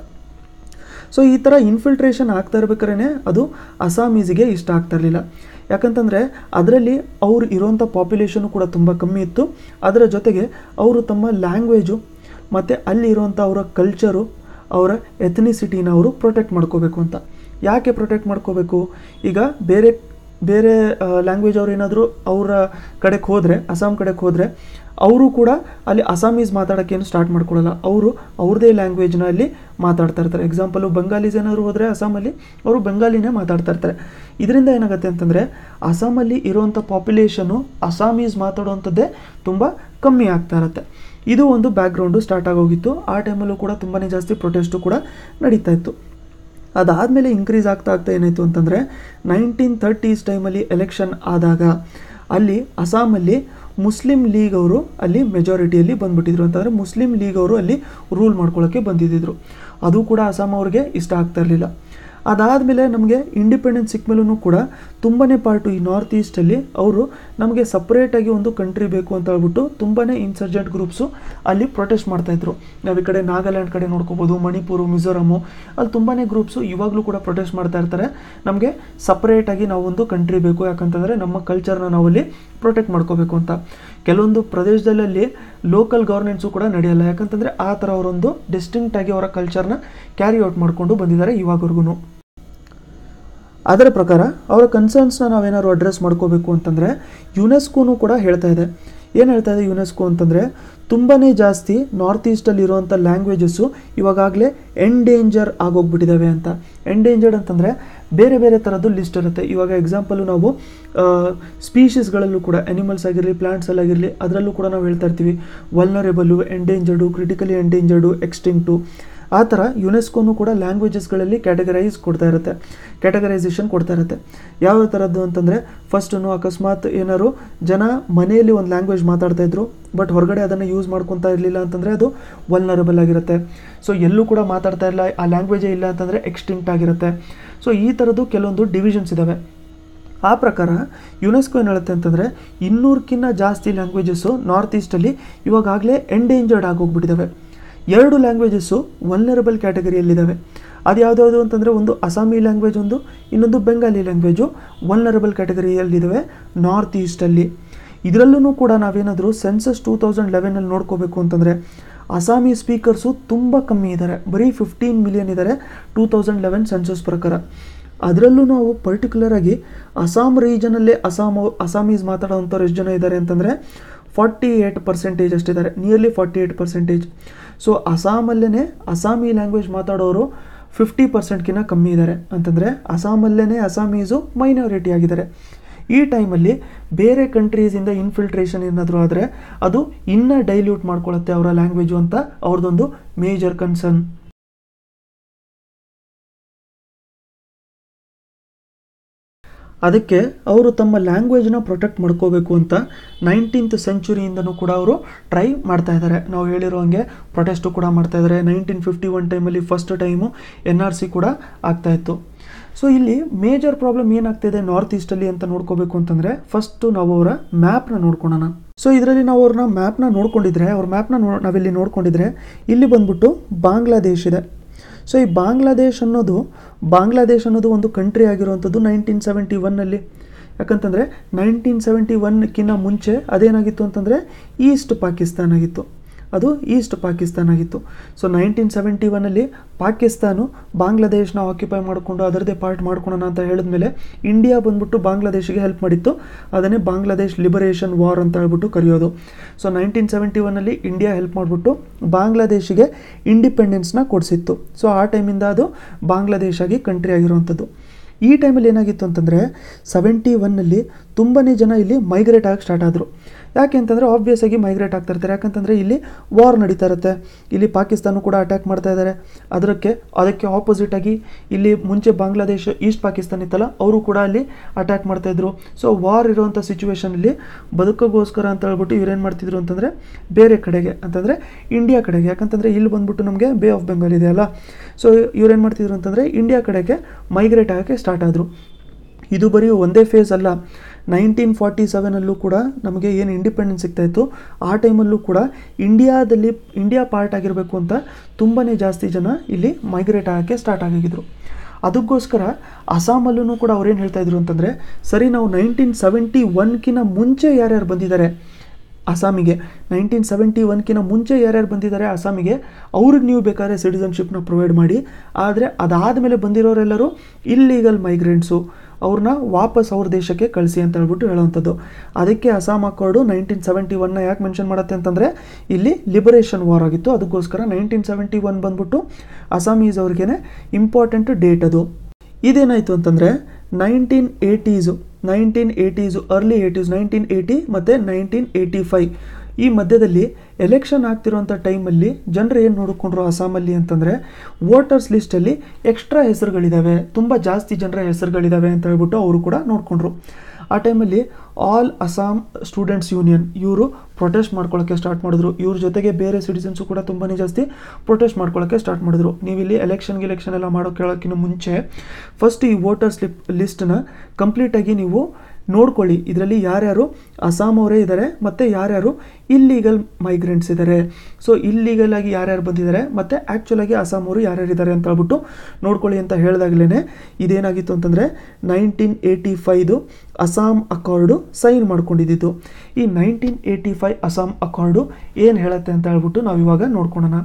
ಸೊ ಈ ಥರ ಇನ್ಫಿಲ್ಟ್ರೇಷನ್ ಆಗ್ತಾ ಇರ್ಬೇಕಾದ್ರೆ ಅದು ಅಸ್ಸಾಮೀಸಿಗೆ ಇಷ್ಟ ಆಗ್ತಾ ಇರಲಿಲ್ಲ ಯಾಕಂತಂದರೆ ಅದರಲ್ಲಿ ಅವ್ರು ಇರೋಂಥ ಪಾಪ್ಯುಲೇಷನು ಕೂಡ ತುಂಬ ಕಮ್ಮಿ ಇತ್ತು ಅದರ ಜೊತೆಗೆ ಅವರು ತಮ್ಮ ಲ್ಯಾಂಗ್ವೇಜು ಮತ್ತು ಅಲ್ಲಿ ಇರುವಂಥ ಅವರ ಕಲ್ಚರು ಅವರ ಎಥನಿಸಿಟಿನ ಅವರು ಪ್ರೊಟೆಕ್ಟ್ ಮಾಡ್ಕೋಬೇಕು ಅಂತ ಯಾಕೆ ಪ್ರೊಟೆಕ್ಟ್ ಮಾಡ್ಕೋಬೇಕು ಈಗ ಬೇರೆ ಬೇರೆ ಲ್ಯಾಂಗ್ವೇಜ್ ಅವ್ರು ಏನಾದರೂ ಅವರ ಕಡೆಗೆ ಹೋದರೆ ಅಸ್ಸಾಂ ಕಡೆಗೆ ಹೋದರೆ ಅವರು ಕೂಡ ಅಲ್ಲಿ ಅಸ್ಸಾಮೀಸ್ ಮಾತಾಡೋಕ್ಕೇನು ಸ್ಟಾರ್ಟ್ ಮಾಡ್ಕೊಳ್ಳಲ್ಲ ಅವರು ಅವ್ರದ್ದೇ ಲ್ಯಾಂಗ್ವೇಜ್ನ ಅಲ್ಲಿ ಮಾತಾಡ್ತಾ ಇರ್ತಾರೆ ಎಕ್ಸಾಂಪಲು ಬೆಂಗಾಲೀಸ್ ಏನಾದ್ರು ಹೋದರೆ ಅಸ್ಸಾಮಲ್ಲಿ ಅವರು ಬೆಂಗಾಲಿನೇ ಮಾತಾಡ್ತಾ ಇರ್ತಾರೆ ಇದರಿಂದ ಏನಾಗುತ್ತೆ ಅಂತಂದರೆ ಅಸ್ಸಾಮಲ್ಲಿ ಇರುವಂಥ ಪಾಪ್ಯುಲೇಷನು ಅಸ್ಸಾಮೀಸ್ ಮಾತಾಡುವಂಥದ್ದೇ ತುಂಬ ಕಮ್ಮಿ ಆಗ್ತಾ ಇರುತ್ತೆ ಇದು ಒಂದು ಬ್ಯಾಕ್ಗ್ರೌಂಡು ಸ್ಟಾರ್ಟ್ ಆಗೋಗಿತ್ತು ಆ ಟೈಮಲ್ಲೂ ಕೂಡ ತುಂಬಾ ಜಾಸ್ತಿ ಪ್ರೊಟೆಸ್ಟು ಕೂಡ ನಡೀತಾ ಇತ್ತು ಅದಾದಮೇಲೆ ಇನ್ಕ್ರೀಸ್ ಆಗ್ತಾ ಆಗ್ತಾ ಏನಾಯಿತು ಅಂತಂದರೆ ನೈನ್ಟೀನ್ ತರ್ಟೀಸ್ ಟೈಮಲ್ಲಿ ಎಲೆಕ್ಷನ್ ಆದಾಗ ಅಲ್ಲಿ ಅಸ್ಸಾಮಲ್ಲಿ ಮುಸ್ಲಿಂ ಲೀಗ್ ಅವರು ಅಲ್ಲಿ ಮೆಜಾರಿಟಿಯಲ್ಲಿ ಬಂದ್ಬಿಟ್ಟಿದ್ರು ಅಂತಂದರೆ ಮುಸ್ಲಿಂ ಲೀಗ್ ಅವರು ಅಲ್ಲಿ ರೂಲ್ ಮಾಡ್ಕೊಳ್ಳೋಕ್ಕೆ ಬಂದಿದ್ದರು ಅದು ಕೂಡ ಅಸ್ಸಾಂ ಅವ್ರಿಗೆ ಇಷ್ಟ ಆಗ್ತಾ ಇರಲಿಲ್ಲ ಅದಾದಮೇಲೆ ನಮಗೆ ಇಂಡಿಪೆಂಡೆನ್ಸ್ ಸಿಕ್ಕ ಮೇಲೂ ಕೂಡ ತುಂಬಾ ಪಾರ್ಟು ಈ ನಾರ್ತ್ ಈಸ್ಟಲ್ಲಿ ಅವರು ನಮಗೆ ಸಪ್ರೇಟಾಗಿ ಒಂದು ಕಂಟ್ರಿ ಬೇಕು ಅಂತ ಹೇಳ್ಬಿಟ್ಟು ತುಂಬಾ ಇನ್ಸರ್ಜೆಂಟ್ ಗ್ರೂಪ್ಸು ಅಲ್ಲಿ ಪ್ರೊಟೆಸ್ಟ್ ಮಾಡ್ತಾಯಿದ್ರು ನಾವು ಈ ಕಡೆ ನಾಗಾಲ್ಯಾಂಡ್ ಕಡೆ ನೋಡ್ಕೋಬೋದು ಮಣಿಪುರು ಮಿಜೋರಾಮು ಅಲ್ಲಿ ತುಂಬಾ ಗ್ರೂಪ್ಸು ಇವಾಗಲೂ ಕೂಡ ಪ್ರೊಟೆಸ್ಟ್ ಮಾಡ್ತಾ ಇರ್ತಾರೆ ನಮಗೆ ಸಪ್ರೇಟಾಗಿ ನಾವು ಒಂದು ಕಂಟ್ರಿ ಬೇಕು ಯಾಕಂತಂದರೆ ನಮ್ಮ ಕಲ್ಚರ್ನ ನಾವಲ್ಲಿ ಪ್ರೊಟೆಕ್ಟ್ ಮಾಡ್ಕೋಬೇಕು ಅಂತ ಕೆಲವೊಂದು ಪ್ರದೇಶದಲ್ಲಿ ಲೋಕಲ್ ಗವರ್ನೆನ್ಸು ಕೂಡ ನಡೆಯಲ್ಲ ಯಾಕಂತಂದರೆ ಆ ಥರ ಅವರೊಂದು ಡಿಸ್ಟಿಂಕ್ಟಾಗಿ ಅವರ ಕಲ್ಚರ್ನ ಕ್ಯಾರಿ ಔಟ್ ಮಾಡಿಕೊಂಡು ಬಂದಿದ್ದಾರೆ ಇವಾಗವರೆಗೂ ಅದರ ಪ್ರಕಾರ ಅವರ ಕನ್ಸರ್ನ್ಸ್ನ ನಾವೇನಾದ್ರು ಅಡ್ರೆಸ್ ಮಾಡ್ಕೋಬೇಕು ಅಂತಂದರೆ ಯುನೆಸ್ಕೋನು ಕೂಡ ಹೇಳ್ತಾ ಇದೆ ಏನು ಹೇಳ್ತಾ ಇದೆ ಯುನೆಸ್ಕೋ ಅಂತಂದರೆ ತುಂಬಾ ಜಾಸ್ತಿ ನಾರ್ತ್ ಈಸ್ಟಲ್ಲಿ ಇರುವಂಥ ಲ್ಯಾಂಗ್ವೇಜಸ್ಸು ಇವಾಗಲೇ ಎಂಡೇಂಜರ್ ಆಗೋಗ್ಬಿಟ್ಟಿದ್ದಾವೆ ಅಂತ ಎಂಡೇಂಜರ್ಡ್ ಅಂತಂದರೆ ಬೇರೆ ಬೇರೆ ಥರದ್ದು ಲಿಸ್ಟ್ ಇರುತ್ತೆ ಇವಾಗ ಎಕ್ಸಾಂಪಲು ನಾವು ಸ್ಪೀಷೀಸ್ಗಳಲ್ಲೂ ಕೂಡ ಅನಿಮಲ್ಸ್ ಆಗಿರಲಿ ಪ್ಲಾಂಟ್ಸಲ್ಲಾಗಿರಲಿ ಅದರಲ್ಲೂ ಕೂಡ ನಾವು ಹೇಳ್ತಾ ಇರ್ತೀವಿ ವಲ್ನರೇಬಲು ಎಂಡೇಂಜರ್ಡು ಕ್ರಿಟಿಕಲಿ ಎಂಡೇಂಜರ್ಡು ಎಕ್ಸ್ಟಿಂಕ್ಟು ಆ ಥರ ಯುನೆಸ್ಕೋನು ಕೂಡ ಲ್ಯಾಂಗ್ವೇಜಸ್ಗಳಲ್ಲಿ ಕ್ಯಾಟಗರೈಸ್ ಕೊಡ್ತಾ ಇರುತ್ತೆ ಕ್ಯಾಟಗರೈಸೇಷನ್ ಕೊಡ್ತಾ ಇರುತ್ತೆ ಯಾವ ಥರದ್ದು ಅಂತಂದರೆ ಫಸ್ಟು ಅಕಸ್ಮಾತ್ ಏನಾದ್ರು ಜನ ಮನೆಯಲ್ಲಿ ಒಂದು ಲ್ಯಾಂಗ್ವೇಜ್ ಮಾತಾಡ್ತಾ ಇದ್ರು ಬಟ್ ಹೊರಗಡೆ ಅದನ್ನು ಯೂಸ್ ಮಾಡ್ಕೊತಾ ಇರಲಿಲ್ಲ ಅಂತಂದರೆ ಅದು ವಲ್ನರಬಲ್ ಆಗಿರುತ್ತೆ ಸೊ ಎಲ್ಲೂ ಕೂಡ ಮಾತಾಡ್ತಾ ಇಲ್ಲ ಆ ಲ್ಯಾಂಗ್ವೇಜೇ ಇಲ್ಲ ಅಂತಂದರೆ ಎಕ್ಸ್ಟಿಂಕ್ಟ್ ಆಗಿರುತ್ತೆ ಸೊ ಈ ಥರದ್ದು ಕೆಲವೊಂದು ಡಿವಿಷನ್ಸ್ ಇದ್ದಾವೆ ಆ ಪ್ರಕಾರ ಯುನೆಸ್ಕೋ ಏನು ಹೇಳುತ್ತೆ ಅಂತಂದರೆ ಇನ್ನೂರಕ್ಕಿಂತ ಜಾಸ್ತಿ ಲ್ಯಾಂಗ್ವೇಜಸ್ಸು ನಾರ್ತ್ ಈಸ್ಟಲ್ಲಿ ಇವಾಗಲೇ ಎಂಡೇಂಜರ್ಡ್ ಆಗೋಗ್ಬಿಟ್ಟಿದ್ದಾವೆ ಎರಡು ಲ್ಯಾಂಗ್ವೇಜಸ್ಸು ವಲ್ನರಬಲ್ ಕ್ಯಾಟಗರಿಯಲ್ಲಿದ್ದಾವೆ ಅದು ಯಾವುದ್ಯಾವುದು ಅಂತಂದರೆ ಒಂದು ಅಸ್ಸಾಮಿ ಲ್ಯಾಂಗ್ವೇಜ್ ಒಂದು ಇನ್ನೊಂದು ಬೆಂಗಾಲಿ ಲ್ಯಾಂಗ್ವೇಜು ವಲ್ನರಬಲ್ ಕ್ಯಾಟಗರಿಯಲ್ಲಿದ್ದಾವೆ ನಾರ್ತ್ ಈಸ್ಟಲ್ಲಿ ಇದರಲ್ಲೂ ಕೂಡ ನಾವೇನಾದರೂ ಸೆನ್ಸಸ್ ಟೂ ತೌಸಂಡ್ ಲೆವೆನಲ್ಲಿ ನೋಡ್ಕೋಬೇಕು ಅಂತಂದರೆ ಅಸ್ಸಾಮಿ ಸ್ಪೀಕರ್ಸು ತುಂಬ ಕಮ್ಮಿ ಇದ್ದಾರೆ ಬರೀ ಫಿಫ್ಟೀನ್ ಮಿಲಿಯನ್ ಇದ್ದಾರೆ ಟೂ ತೌಸಂಡ್ ಲೆವೆನ್ ಸೆನ್ಸಸ್ ಪ್ರಕಾರ ಅದರಲ್ಲೂ ನಾವು ಪರ್ಟಿಕ್ಯುಲರ್ ಆಗಿ ಅಸ್ಸಾಂ ರೀಜನಲ್ಲೇ ಅಸ್ಸಾಂ ಅಸ್ಸಾಮೀಸ್ ಮಾತಾಡೋವಂಥವ್ರು ಎಷ್ಟು ಜನ ಇದ್ದಾರೆ ಅಂತಂದರೆ ಫಾರ್ಟಿ ಏಯ್ಟ್ ಪರ್ಸೆಂಟೇಜ್ ಅಷ್ಟಿದ್ದಾರೆ nearly forty eight percentage so ಅಸ್ಸಾಮಲ್ಲೇ ಅಸ್ಸಾಮಿ ಲ್ಯಾಂಗ್ವೇಜ್ ಮಾತಾಡೋರು ಫಿಫ್ಟಿ ಪರ್ಸೆಂಟ್ಗಿಂತ ಕಮ್ಮಿ ಇದ್ದಾರೆ ಅಂತಂದರೆ ಅಸ್ಸಾಮಲ್ಲೇ ಅಸ್ಸಾಮೀಸು ಮೈನಾರಿಟಿ ಆಗಿದ್ದಾರೆ ಈ ಟೈಮಲ್ಲಿ ಬೇರೆ ಕಂಟ್ರೀಸಿಂದ ಇನ್ಫಿಲ್ಟ್ರೇಷನ್ ಏನಾದರೂ ಆದರೆ ಅದು ಇನ್ನೂ ಡೈಲ್ಯೂಟ್ ಮಾಡ್ಕೊಳ್ಳುತ್ತೆ ಅವರ ಲ್ಯಾಂಗ್ವೇಜು ಅಂತ ಅವ್ರದ್ದೊಂದು ಮೇಜರ್ ಕನ್ಸರ್ನ್ ಅದಕ್ಕೆ ಅವರು ತಮ್ಮ ಲ್ಯಾಂಗ್ವೇಜ್ನ ಪ್ರೊಟೆಕ್ಟ್ ಮಾಡ್ಕೋಬೇಕು ಅಂತ ನೈನ್ಟೀನ್ತ್ ಸೆಂಚುರಿಯಿಂದನೂ ಕೂಡ ಅವರು ಟ್ರೈ ಮಾಡ್ತಾ ಇದ್ದಾರೆ ನಾವು ಹೇಳಿರೋ ಹಂಗೆ ಪ್ರೊಟೆಸ್ಟು ಕೂಡ ಮಾಡ್ತಾ ಇದ್ದಾರೆ ನೈನ್ಟೀನ್ ಫಿಫ್ಟಿ ಒನ್ ಟೈಮಲ್ಲಿ first time N R C ಕೂಡ ಆಗ್ತಾ ಇತ್ತು ಸೊ ಇಲ್ಲಿ ಮೇಜರ್ ಪ್ರಾಬ್ಲಮ್ ಏನಾಗ್ತಿದೆ ನಾರ್ತ್ ಈಸ್ಟಲ್ಲಿ ಅಂತ ನೋಡ್ಕೋಬೇಕು ಅಂತಂದರೆ ಫಸ್ಟು ನಾವು ಅವರ ಮ್ಯಾಪ್ನ ನೋಡ್ಕೊಳೋಣ ಸೊ ಇದರಲ್ಲಿ ನಾವು ಅವ್ರನ್ನ ಮ್ಯಾಪ್ನ ನೋಡ್ಕೊಂಡಿದ್ರೆ ಅವ್ರ ಮ್ಯಾಪ್ನ ನೋ ನಾವಿಲ್ಲಿ ನೋಡ್ಕೊಂಡಿದ್ರೆ ಇಲ್ಲಿ ಬಂದ್ಬಿಟ್ಟು ಬಾಂಗ್ಲಾದೇಶ್ ಇದೆ ಸೊ ಈ ಬಾಂಗ್ಲಾದೇಶ್ ಅನ್ನೋದು ಬಾಂಗ್ಲಾದೇಶ್ ಅನ್ನೋದು ಒಂದು ಕಂಟ್ರಿ ಆಗಿರುವಂಥದ್ದು ನೈನ್ಟೀನ್ ಸೆವೆಂಟಿ ಒನ್ನಲ್ಲಿ ಯಾಕಂತಂದರೆ ನೈನ್ಟೀನ್ ಸೆವೆಂಟಿ ಒನ್ಕಿಂತ ಮುಂಚೆ ಅದೇನಾಗಿತ್ತು ಅಂತಂದರೆ ಈಸ್ಟ್ ಪಾಕಿಸ್ತಾನ್ ಆಗಿತ್ತು ಅದು ಈಸ್ಟ್ ಪಾಕಿಸ್ತಾನ್ ಆಗಿತ್ತು ಸೊ ನೈನ್ಟೀನ್ ಸೆವೆಂಟಿ ಒನ್ನಲ್ಲಿ ಪಾಕಿಸ್ತಾನು ಬಾಂಗ್ಲಾದೇಶ್ನ ಆಕ್ಯುಪೈ ಮಾಡಿಕೊಂಡು ಅದರದೇ ಪಾರ್ಟ್ ಮಾಡ್ಕೊಳೋಣ ಅಂತ ಹೇಳಿದ್ಮೇಲೆ ಇಂಡಿಯಾ ಬಂದ್ಬಿಟ್ಟು ಬಾಂಗ್ಲಾದೇಶಿಗೆ ಹೆಲ್ಪ್ ಮಾಡಿತ್ತು ಅದನ್ನೇ ಬಾಂಗ್ಲಾದೇಶ್ ಲಿಬರೇಷನ್ ವಾರ್ ಅಂತ ಹೇಳ್ಬಿಟ್ಟು ಕರೆಯೋದು ಸೊ ನೈನ್ಟೀನ್ ಸೆವೆಂಟಿ ಒನ್ನಲ್ಲಿ ಇಂಡಿಯಾ ಹೆಲ್ಪ್ ಮಾಡಿಬಿಟ್ಟು ಬಾಂಗ್ಲಾದೇಶಿಗೆ ಇಂಡಿಪೆಂಡೆನ್ಸ್ನ ಕೊಡಿಸಿತ್ತು ಸೊ ಆ ಟೈಮಿಂದ ಅದು ಬಾಂಗ್ಲಾದೇಶ್ ಆಗಿ ಕಂಟ್ರಿ ಆಗಿರುವಂಥದ್ದು ಈ ಟೈಮಲ್ಲಿ ಏನಾಗಿತ್ತು ಅಂತಂದರೆ ಸೆವೆಂಟಿ ಒನ್ನಲ್ಲಿ ತುಂಬಾ ಜನ ಇಲ್ಲಿ ಮೈಗ್ರೇಟ್ ಆಗಿ ಸ್ಟಾರ್ಟ್ ಆದರು ಯಾಕೆ ಅಂತಂದರೆ ಆಬ್ವಿಯಸ್ ಆಗಿ ಮೈಗ್ರೇಟ್ ಆಗ್ತಾ ಇರ್ತಾರೆ ಯಾಕಂತಂದರೆ ಇಲ್ಲಿ ವಾರ್ ನಡೀತಾ ಇರುತ್ತೆ ಇಲ್ಲಿ ಪಾಕಿಸ್ತಾನ ಕೂಡ ಅಟ್ಯಾಕ್ ಮಾಡ್ತಾ ಇದ್ದಾರೆ ಅದಕ್ಕೆ ಅದಕ್ಕೆ ಆಪೋಸಿಟ್ ಆಗಿ ಇಲ್ಲಿ ಮುಂಚೆ ಬಾಂಗ್ಲಾದೇಶ ಈಸ್ಟ್ ಪಾಕಿಸ್ತಾನ ಇತ್ತಲ್ಲ ಅವರು ಕೂಡ ಅಲ್ಲಿ ಅಟ್ಯಾಕ್ ಮಾಡ್ತಾಯಿದ್ರು ಸೊ ವಾರ್ ಇರುವಂಥ ಸಿಚುವೇಷನಲ್ಲಿ ಬದುಕೋಗೋಸ್ಕರ ಅಂತ ಹೇಳ್ಬಿಟ್ಟು ಇವ್ರೇನು ಮಾಡ್ತಿದ್ರು ಅಂತಂದರೆ ಬೇರೆ ಕಡೆಗೆ ಅಂತಂದರೆ ಇಂಡಿಯಾ ಕಡೆಗೆ ಯಾಕಂತಂದರೆ ಇಲ್ಲಿ ಬಂದ್ಬಿಟ್ಟು ನಮಗೆ ಬೇ ಆಫ್ ಬೆಂಗಾಲ್ ಇದೆಯಲ್ಲ ಸೊ ಇವ್ರೇನು ಮಾಡ್ತಿದ್ರು ಅಂತಂದರೆ ಇಂಡಿಯಾ ಕಡೆಗೆ ಮೈಗ್ರೇಟ್ ಆಗೋಕ್ಕೆ ಸ್ಟಾರ್ಟ್ ಆದರು ಇದು ಬರೀ ಒಂದೇ ಫೇಸ್ ಅಲ್ಲ ನೈನ್ಟೀನ್ ಫಾರ್ಟಿ ಸೆವೆನಲ್ಲೂ ಕೂಡ ನಮಗೆ ಏನು ಇಂಡಿಪೆಂಡೆನ್ಸ್ ಸಿಗ್ತಾಯಿತ್ತು ಆ ಟೈಮಲ್ಲೂ ಕೂಡ ಇಂಡಿಯಾದಲ್ಲಿ ಇಂಡಿಯಾ ಪಾರ್ಟ್ ಆಗಿರಬೇಕು ಅಂತ ತುಂಬಾ ಜಾಸ್ತಿ ಜನ ಇಲ್ಲಿ ಮೈಗ್ರೇಟ್ ಆಗೋಕ್ಕೆ ಸ್ಟಾರ್ಟ್ ಆಗಿದ್ರು ಅದಕ್ಕೋಸ್ಕರ ಅಸ್ಸಾಮಲ್ಲೂ ಕೂಡ ಅವ್ರೇನು ಹೇಳ್ತಾ ಇದ್ರು ಅಂತಂದರೆ ಸರಿ ನಾವು ನೈನ್ಟೀನ್ ಸೆವೆಂಟಿ ಒನ್ಕಿಂತ ಮುಂಚೆ ಯಾರ್ಯಾರು ಬಂದಿದ್ದಾರೆ ಅಸ್ಸಾಮಿಗೆ ನೈನ್ಟೀನ್ ಸೆವೆಂಟಿ ಒನ್ಕಿಂತ ಮುಂಚೆ ಯಾರ್ಯಾರು ಬಂದಿದ್ದಾರೆ ಅಸ್ಸಾಮಿಗೆ ಅವ್ರಿಗೆ ನೀವು ಬೇಕಾದ್ರೆ ಸಿಟಿಸನ್ಶಿಪ್ನ ಪ್ರೊವೈಡ್ ಮಾಡಿ ಆದರೆ ಅದಾದಮೇಲೆ ಬಂದಿರೋರೆಲ್ಲರೂ ಇಲ್ಲೀಗಲ್ ಮೈಗ್ರೆಂಟ್ಸು ಅವ್ರನ್ನ ವಾಪಸ್ ಅವ್ರ ದೇಶಕ್ಕೆ ಕಳಿಸಿ ಅಂತ ಹೇಳ್ಬಿಟ್ಟು ಹೇಳೋವಂಥದ್ದು ಅದಕ್ಕೆ ಅಸ್ಸಾಂ ಅಕಾರ್ಡು ನೈನ್ಟೀನ್ ಸೆವೆಂಟಿ ಒನ್ನ ಯಾಕೆ ಮೆನ್ಷನ್ ಮಾಡುತ್ತೆ ಅಂತಂದರೆ ಇಲ್ಲಿ ಲಿಬರೇಷನ್ ವಾರ್ ಆಗಿತ್ತು ಅದಕ್ಕೋಸ್ಕರ ನೈನ್ಟೀನ್ ಸೆವೆಂಟಿ ಒನ್ ಬಂದ್ಬಿಟ್ಟು ಅಸ್ಸಾಮೀಸ್ ಅವ್ರಿಗೇನೆ ಇಂಪಾರ್ಟೆಂಟ್ ಡೇಟ್ ಅದು ಇದೇನಾಯಿತು ಅಂತಂದರೆ nineteen eighties nineteen eighties early eighties nineteen eighty ಮತ್ತು ನೈನ್ಟೀನ್ ಏಯ್ಟಿ ಫೈವ್ ಈ ಮಧ್ಯದಲ್ಲಿ ಎಲೆಕ್ಷನ್ ಆಗ್ತಿರೋಂಥ ಟೈಮಲ್ಲಿ ಜನರು ಏನು ನೋಡಿಕೊಂಡ್ರು ಅಸ್ಸಾಮಲ್ಲಿ ಅಂತಂದರೆ ವೋಟರ್ಸ್ ಲಿಸ್ಟಲ್ಲಿ ಎಕ್ಸ್ಟ್ರಾ ಹೆಸರುಗಳಿದ್ದಾವೆ ತುಂಬ ಜಾಸ್ತಿ ಜನರ ಹೆಸರುಗಳಿದ್ದಾವೆ ಅಂತ ಹೇಳ್ಬಿಟ್ಟು ಅವರು ಕೂಡ ನೋಡಿಕೊಂಡ್ರು ಆ ಟೈಮಲ್ಲಿ ಆಲ್ ಅಸ್ಸಾಂ ಸ್ಟೂಡೆಂಟ್ಸ್ ಯೂನಿಯನ್ ಇವರು ಪ್ರೊಟೆಸ್ಟ್ ಮಾಡ್ಕೊಳ್ಳೋಕ್ಕೆ ಸ್ಟಾರ್ಟ್ ಮಾಡಿದ್ರು ಇವ್ರ ಜೊತೆಗೆ ಬೇರೆ ಸಿಟಿಸನ್ಸು ಕೂಡ ತುಂಬಾ ಜಾಸ್ತಿ ಪ್ರೊಟೆಸ್ಟ್ ಮಾಡ್ಕೊಳ್ಳೋಕ್ಕೆ ಸ್ಟಾರ್ಟ್ ಮಾಡಿದ್ರು ನೀವಿಲ್ಲಿ ಎಲೆಕ್ಷನ್ ಗಿಲೆಕ್ಷನ್ ಎಲ್ಲ ಮಾಡೋ ಕೇಳೋಕ್ಕಿಂತ ಮುಂಚೆ ಫಸ್ಟ್ ಈ ವೋಟರ್ಸ್ ಲಿಪ್ ಲಿಸ್ಟನ್ನ ಕಂಪ್ಲೀಟಾಗಿ ನೀವು ನೋಡ್ಕೊಳ್ಳಿ ಇದರಲ್ಲಿ ಯಾರ್ಯಾರು ಅಸ್ಸಾಂ ಅವರೇ ಇದ್ದಾರೆ ಮತ್ತು ಯಾರ್ಯಾರು ಇಲ್ಲೀಗಲ್ ಮೈಗ್ರೆಂಟ್ಸ್ ಇದ್ದಾರೆ ಸೊ ಇಲ್ಲೀಗಲ್ ಆಗಿ ಯಾರ್ಯಾರು ಬಂದಿದ್ದಾರೆ ಮತ್ತು ಆ್ಯಕ್ಚುಲಾಗಿ ಅಸ್ಸಾಂ ಅವರು ಯಾರ್ಯಾರು ಇದ್ದಾರೆ ಅಂತ ಹೇಳ್ಬಿಟ್ಟು ನೋಡ್ಕೊಳ್ಳಿ ಅಂತ ಹೇಳಿದಾಗಲೇ ಇದೇನಾಗಿತ್ತು ಅಂತಂದರೆ nineteen eighty five Assam accord sign ಮಾಡ್ಕೊಂಡಿದ್ದು ಈ nineteen eighty five Assam accord ಏನು ಹೇಳುತ್ತೆ ಅಂತ ಹೇಳ್ಬಿಟ್ಟು ನಾವು ಇವಾಗ ನೋಡ್ಕೊಳ್ಳೋಣ